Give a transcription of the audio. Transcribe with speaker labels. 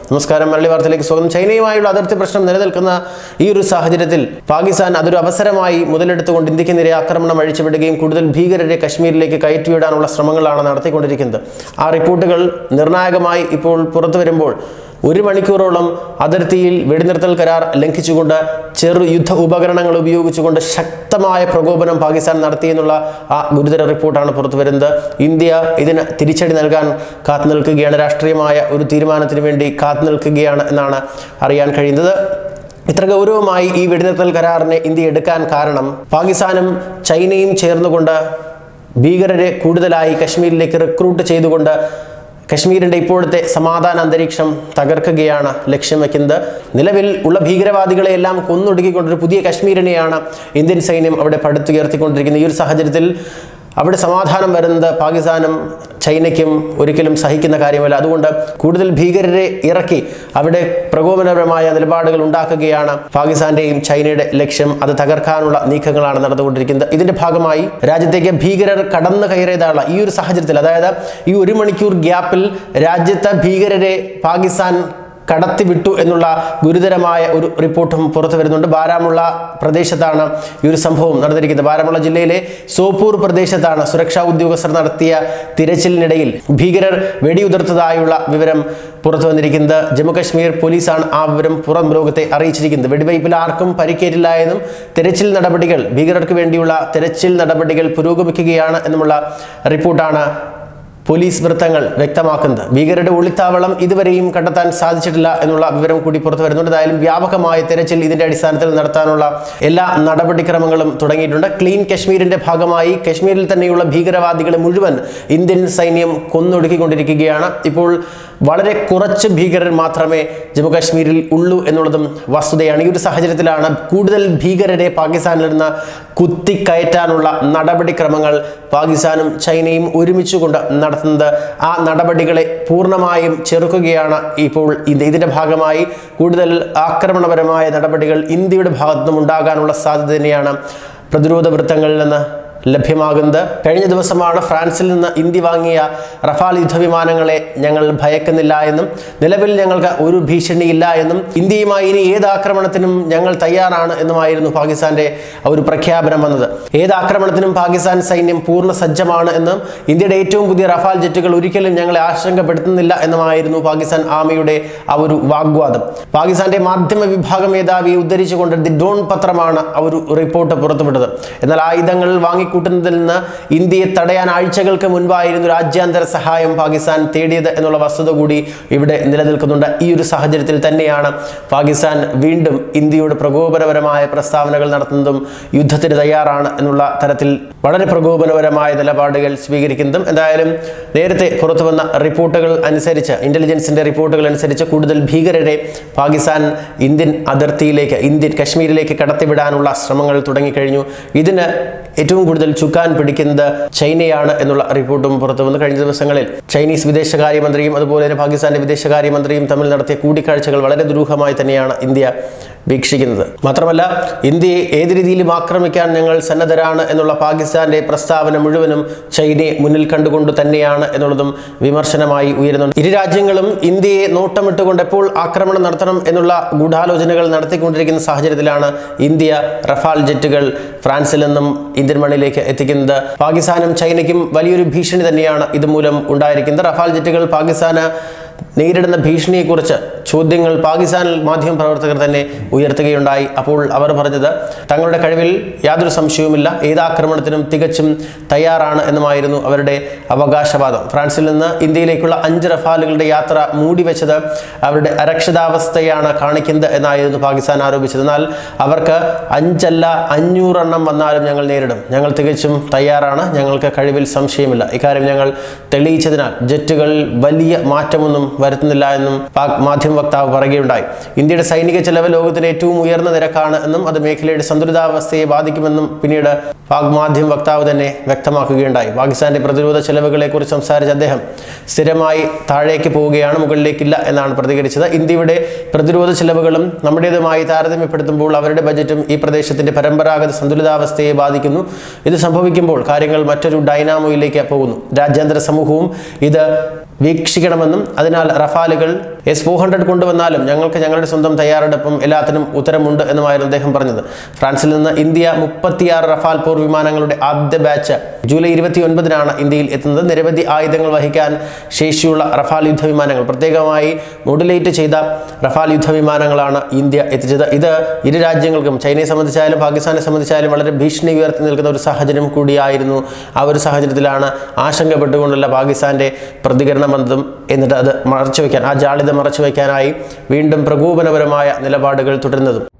Speaker 1: നമസ്കാരം മലയാളി വാർത്തയിലേക്ക് സ്വാഗതം ചൈനയുമായുള്ള അതിർത്തി പ്രശ്നം നിലനിൽക്കുന്ന ഈ ഒരു സാഹചര്യത്തിൽ പാകിസ്ഥാൻ അതൊരു അവസരമായി മുതലെടുത്തുകൊണ്ട് ഇന്ത്യക്ക് നേരെ ആക്രമണം അഴിച്ചുവിടുകയും കൂടുതൽ ഭീകരരെ കശ്മീരിലേക്ക് കയറ്റിവിടാനുള്ള ശ്രമങ്ങളാണ് നടത്തിക്കൊണ്ടിരിക്കുന്നത് ആ റിപ്പോർട്ടുകൾ നിർണായകമായി ഇപ്പോൾ പുറത്തു വരുമ്പോൾ ഒരു മണിക്കൂറോളം അതിർത്തിയിൽ വെടിനിർത്തൽ കരാർ ലംഘിച്ചുകൊണ്ട് ചെറു യുദ്ധ ഉപകരണങ്ങൾ ഉപയോഗിച്ചുകൊണ്ട് ശക്തമായ പ്രകോപനം പാകിസ്ഥാൻ നടത്തിയെന്നുള്ള ആ ഗുരുതര റിപ്പോർട്ടാണ് പുറത്തു വരുന്നത് ഇന്ത്യ ഇതിന് തിരിച്ചടി നൽകാൻ കാത്തു നിൽക്കുകയാണ് രാഷ്ട്രീയമായ ഒരു തീരുമാനത്തിന് വേണ്ടി കാത്തു നിൽക്കുകയാണ് എന്നാണ് അറിയാൻ കഴിയുന്നത് ഇത്ര ഗൗരവമായി ഈ വെടിനിർത്തൽ കരാറിനെ ഇന്ത്യ എടുക്കാൻ കാരണം പാകിസ്ഥാനും ചൈനയും ചേർന്നുകൊണ്ട് ഭീകരരെ കൂടുതലായി കശ്മീരിലേക്ക് റിക്രൂട്ട് ചെയ്തുകൊണ്ട് കശ്മീരിന്റെ ഇപ്പോഴത്തെ സമാധാന അന്തരീക്ഷം തകർക്കുകയാണ് ലക്ഷ്യം വെക്കുന്നത് നിലവിൽ ഉള്ള ഭീകരവാദികളെ എല്ലാം കൊന്നൊടുക്കിക്കൊണ്ടൊരു പുതിയ കശ്മീരിനെയാണ് ഇന്ത്യൻ സൈന്യം അവിടെ പടുത്തുയർത്തിക്കൊണ്ടിരിക്കുന്നത് ഈ ഒരു സാഹചര്യത്തിൽ അവിടെ സമാധാനം വരുന്നത് പാകിസ്ഥാനും ചൈനയ്ക്കും ഒരിക്കലും സഹിക്കുന്ന കാര്യമല്ല അതുകൊണ്ട് കൂടുതൽ ഭീകരരെ ഇറക്കി അവിടെ പ്രകോപനപരമായ നിലപാടുകൾ ഉണ്ടാക്കുകയാണ് പാകിസ്ഥാന്റെയും ചൈനയുടെ ലക്ഷ്യം അത് തകർക്കാനുള്ള നീക്കങ്ങളാണ് നടന്നുകൊണ്ടിരിക്കുന്നത് ഇതിന്റെ ഭാഗമായി രാജ്യത്തേക്ക് ഭീകരർ കടന്നു കയറിയതാണ് ഈ ഒരു സാഹചര്യത്തിൽ അതായത് ഈ ഒരു മണിക്കൂർ ഗ്യാപ്പിൽ രാജ്യത്തെ ഭീകരരെ പാകിസ്ഥാൻ കടത്തിവിട്ടു എന്നുള്ള ഗുരുതരമായ ഒരു റിപ്പോർട്ടും പുറത്തു വരുന്നുണ്ട് ബാരാമുള്ള പ്രദേശത്താണ് ഈ ഒരു സംഭവം നടന്നിരിക്കുന്നത് ബാരാമുള്ള ജില്ലയിലെ സോപ്പൂർ പ്രദേശത്താണ് സുരക്ഷാ ഉദ്യോഗസ്ഥർ നടത്തിയ തിരച്ചിലിനിടയിൽ ഭീകരർ വെടിയുതിർത്തതായുള്ള വിവരം പുറത്തു വന്നിരിക്കുന്നത് ജമ്മുകശ്മീർ പോലീസാണ് ആ വിവരം പുറം ലോകത്തെ അറിയിച്ചിരിക്കുന്നത് വെടിവയ്പിൽ ആർക്കും പരിക്കേറ്റില്ല എന്നും തിരച്ചിൽ നടപടികൾ ഭീകരർക്ക് വേണ്ടിയുള്ള തിരച്ചിൽ നടപടികൾ പുരോഗമിക്കുകയാണ് എന്നുമുള്ള റിപ്പോർട്ടാണ് പോലീസ് വൃത്തങ്ങൾ വ്യക്തമാക്കുന്നത് ഭീകരരുടെ ഒളിത്താവളം ഇതുവരെയും കണ്ടെത്താൻ സാധിച്ചിട്ടില്ല എന്നുള്ള വിവരം കൂടി പുറത്തു വരുന്നുണ്ട് എന്തായാലും വ്യാപകമായ തെരച്ചിൽ ഇതിന്റെ അടിസ്ഥാനത്തിൽ നടത്താനുള്ള എല്ലാ നടപടിക്രമങ്ങളും തുടങ്ങിയിട്ടുണ്ട് ക്ലീൻ കശ്മീരിന്റെ ഭാഗമായി കശ്മീരിൽ തന്നെയുള്ള ഭീകരവാദികളെ മുഴുവൻ ഇന്ത്യൻ സൈന്യം കൊന്നൊടുക്കിക്കൊണ്ടിരിക്കുകയാണ് ഇപ്പോൾ വളരെ കുറച്ച് ഭീകരർ മാത്രമേ ജമ്മു കാശ്മീരിൽ ഉള്ളൂ എന്നുള്ളതും വസ്തുതയാണ് ഈ ഒരു സാഹചര്യത്തിലാണ് കൂടുതൽ ഭീകരരെ പാകിസ്ഥാനിൽ നിന്ന് കുത്തിക്കയറ്റാനുള്ള നടപടിക്രമങ്ങൾ പാകിസ്ഥാനും ചൈനയും ഒരുമിച്ചുകൊണ്ട് നടത്തുന്നത് ആ നടപടികളെ പൂർണ്ണമായും ചെറുക്കുകയാണ് ഇപ്പോൾ ഇത് ഇതിന്റെ ഭാഗമായി കൂടുതൽ ആക്രമണപരമായ നടപടികൾ ഇന്ത്യയുടെ ഭാഗത്തുനിന്നും ഉണ്ടാകാനുള്ള സാധ്യത തന്നെയാണ് പ്രതിരോധ വൃത്തങ്ങളിൽ നിന്ന് ലഭ്യമാകുന്നത് കഴിഞ്ഞ ദിവസമാണ് ഫ്രാൻസിൽ നിന്ന് ഇന്ത്യ വാങ്ങിയ റഫാൽ യുദ്ധവിമാനങ്ങളെ ഞങ്ങൾ ഭയക്കുന്നില്ല എന്നും നിലവിൽ ഞങ്ങൾക്ക് ഒരു ഭീഷണിയില്ല എന്നും ഇന്ത്യയുമായി ഇനി ഏത് ആക്രമണത്തിനും ഞങ്ങൾ തയ്യാറാണ് എന്നുമായിരുന്നു പാകിസ്ഥാന്റെ ഒരു പ്രഖ്യാപനം വന്നത് ഏത് ആക്രമണത്തിനും പാകിസ്ഥാൻ സൈന്യം പൂർണ്ണ സജ്ജമാണ് എന്നും ഇന്ത്യയുടെ ഏറ്റവും പുതിയ റഫാൽ ജെറ്റുകൾ ഒരിക്കലും ഞങ്ങളെ ആശങ്കപ്പെടുത്തുന്നില്ല എന്നുമായിരുന്നു പാകിസ്ഥാൻ ആർമിയുടെ ആ ഒരു വാഗ്വാദം പാകിസ്ഥാന്റെ മാധ്യമ വിഭാഗം മേധാവിയെ ഉദ്ധരിച്ചുകൊണ്ട് ദി ഡോൺ പത്രമാണ് ആ ഒരു റിപ്പോർട്ട് പുറത്തുവിട്ടത് എന്നാൽ ആയുധങ്ങൾ വാങ്ങിക്കൂട്ടുന്നതിൽ നിന്ന് ഇന്ത്യയെ തടയാൻ ആഴ്ചകൾക്ക് മുൻപായിരുന്നു രാജ്യാന്തര സഹായം പാകിസ്ഥാൻ തേടിയത് എന്നുള്ള വസ്തുത കൂടി ഇവിടെ നിലനിൽക്കുന്നുണ്ട് ഈ ഒരു സാഹചര്യത്തിൽ തന്നെയാണ് പാകിസ്ഥാൻ വീണ്ടും ഇന്ത്യയോട് പ്രകോപനപരമായ പ്രസ്താവനകൾ നടത്തുന്നതും യുദ്ധത്തിന് തയ്യാറാണ് എന്നുള്ള തരത്തിൽ വളരെ പ്രകോപനപരമായ നിലപാടുകൾ സ്വീകരിക്കുന്നതും എന്തായാലും നേരത്തെ പുറത്തു വന്ന റിപ്പോർട്ടുകൾ അനുസരിച്ച് ഇന്റലിജൻസിന്റെ റിപ്പോർട്ടുകൾ അനുസരിച്ച് കൂടുതൽ ഭീകരരെ പാകിസ്ഥാൻ ഇന്ത്യൻ അതിർത്തിയിലേക്ക് ഇന്ത്യൻ കശ്മീരിലേക്ക് കടത്തിവിടാനുള്ള ശ്രമങ്ങൾ തുടങ്ങിക്കഴിഞ്ഞു ഇതിന് ഏറ്റവും കൂടുതൽ ചുക്കാൻ പിടിക്കുന്നത് ചൈനയാണ് എന്നുള്ള റിപ്പോർട്ടും പുറത്തു വന്നു കഴിഞ്ഞ ദിവസങ്ങളിൽ ചൈനീസ് വിദേശകാര്യമന്ത്രിയും അതുപോലെ തന്നെ പാകിസ്ഥാന്റെ വിദേശകാര്യമന്ത്രിയും തമ്മിൽ നടത്തിയ കൂടിക്കാഴ്ചകൾ വളരെ ദുരൂഹമായി തന്നെയാണ് ഇന്ത്യ വീക്ഷിക്കുന്നത് മാത്രമല്ല ഇന്ത്യയെ ഏത് രീതിയിലും ആക്രമിക്കാൻ ഞങ്ങൾ സന്നദ്ധരാണ് എന്നുള്ള പാകിസ്ഥാന്റെ പ്രസ്താവന മുഴുവനും ചൈനയെ മുന്നിൽ കണ്ടുകൊണ്ട് തന്നെയാണ് എന്നുള്ളതും വിമർശനമായി ഉയരുന്നുണ്ട് ഇരു രാജ്യങ്ങളും ഇന്ത്യയെ നോട്ടമിട്ടുകൊണ്ട് എപ്പോൾ ആക്രമണം നടത്തണം എന്നുള്ള ഗൂഢാലോചനകൾ നടത്തിക്കൊണ്ടിരിക്കുന്ന സാഹചര്യത്തിലാണ് ഇന്ത്യ റഫാൽ ജെറ്റുകൾ ഫ്രാൻസിൽ നിന്നും ഇന്ത്യൻ മണ്ണിലേക്ക് എത്തിക്കുന്നത് പാകിസ്ഥാനും ചൈനയ്ക്കും വലിയൊരു ഭീഷണി തന്നെയാണ് ഇതുമൂലം ഉണ്ടായിരിക്കുന്നത് റഫാൽ ജെറ്റുകൾ പാകിസ്ഥാന് നേരിടുന്ന ഭീഷണിയെക്കുറിച്ച് ചോദ്യങ്ങൾ പാകിസ്ഥാനിൽ മാധ്യമ പ്രവർത്തകർ തന്നെ ഉയർത്തുകയുണ്ടായി അപ്പോൾ അവർ പറഞ്ഞത് തങ്ങളുടെ കഴിവിൽ യാതൊരു സംശയവുമില്ല ഏത് ആക്രമണത്തിനും തികച്ചും തയ്യാറാണ് എന്നുമായിരുന്നു അവരുടെ അവകാശവാദം ഫ്രാൻസിൽ നിന്ന് ഇന്ത്യയിലേക്കുള്ള അഞ്ച് റഫാലുകളുടെ യാത്ര മൂടിവെച്ചത് അവരുടെ അരക്ഷിതാവസ്ഥയാണ് കാണിക്കുന്നത് എന്നായിരുന്നു പാകിസ്ഥാൻ ആരോപിച്ചത് എന്നാൽ അവർക്ക് അഞ്ചല്ല അഞ്ഞൂറെണ്ണം വന്നാലും ഞങ്ങൾ നേരിടും ഞങ്ങൾ തികച്ചും തയ്യാറാണ് ഞങ്ങൾക്ക് കഴിവിൽ സംശയമില്ല ഇക്കാര്യം ഞങ്ങൾ തെളിയിച്ചതിനാൽ ജെറ്റുകൾ വലിയ മാറ്റമൊന്നും വരുത്തുന്നില്ല എന്നും പാക് മാധ്യമ വക്താവ് പറയുകയുണ്ടായി ഇന്ത്യയുടെ സൈനിക ചെലവ് ലോകത്തിലെ ഏറ്റവും ഉയർന്ന നിരക്കാണ് എന്നും അത് മേഖലയുടെ സന്തുലിതാവസ്ഥയെ ബാധിക്കുമെന്നും പിന്നീട് പാക് മാധ്യമ വക്താവ് തന്നെ വ്യക്തമാക്കുകയുണ്ടായി പാകിസ്ഥാന്റെ പ്രതിരോധ ചെലവുകളെ കുറിച്ച് സംസാരിച്ച അദ്ദേഹം സ്ഥിരമായി താഴേക്ക് പോവുകയാണ് മുകളിലേക്കില്ല എന്നാണ് പ്രതികരിച്ചത് ഇന്ത്യയുടെ പ്രതിരോധ ചെലവുകളും നമ്മുടേതുമായി താരതമ്യപ്പെടുത്തുമ്പോൾ അവരുടെ ബജറ്റും ഈ പ്രദേശത്തിന്റെ പരമ്പരാഗത സന്തുലിതാവസ്ഥയെ ബാധിക്കുന്നു ഇത് സംഭവിക്കുമ്പോൾ കാര്യങ്ങൾ മറ്റൊരു ഡൈനാമോയിലേക്ക് പോകുന്നു രാജ്യാന്തര സമൂഹവും ഇത് വീക്ഷിക്കണമെന്നും അതിനാൽ റഫാലുകൾ എസ് ഫോർ ഹൺഡ്രഡ് കൊണ്ടുവന്നാലും ഞങ്ങൾക്ക് ഞങ്ങളുടെ സ്വന്തം തയ്യാറെടുപ്പും എല്ലാത്തിനും ഉത്തരമുണ്ട് എന്നുമായിരുന്നു അദ്ദേഹം പറഞ്ഞത് ഫ്രാൻസിൽ നിന്ന് ഇന്ത്യ മുപ്പത്തിയാറ് റഫാൽ പോർ വിമാനങ്ങളുടെ ആദ്യ ബാച്ച് ജൂലൈ ഇരുപത്തി ഒൻപതിനാണ് ഇന്ത്യയിൽ എത്തുന്നത് നിരവധി ആയുധങ്ങൾ വഹിക്കാൻ ശേഷിയുള്ള റഫാൽ യുദ്ധവിമാനങ്ങൾ പ്രത്യേകമായി മോഡുലേറ്റ് ചെയ്ത റഫാൽ യുദ്ധവിമാനങ്ങളാണ് ഇന്ത്യ എത്തിച്ചത് ഇത് ഇരു രാജ്യങ്ങൾക്കും ചൈനയെ സംബന്ധിച്ചായാലും പാകിസ്ഥാനെ സംബന്ധിച്ചായാലും വളരെ ഭീഷണി ഉയർത്തി നിൽക്കുന്ന ഒരു സാഹചര്യം കൂടിയായിരുന്നു ആ ഒരു സാഹചര്യത്തിലാണ് ആശങ്കപ്പെട്ടുകൊണ്ടുള്ള പാകിസ്ഥാന്റെ പ്രതികരണം വന്നതും എന്നിട്ട് അത് മറച്ചു വയ്ക്കാൻ ആ ജാളിത മറച്ചു വയ്ക്കാനായി വീണ്ടും പ്രകോപനപരമായ നിലപാടുകൾ തുടരുന്നതും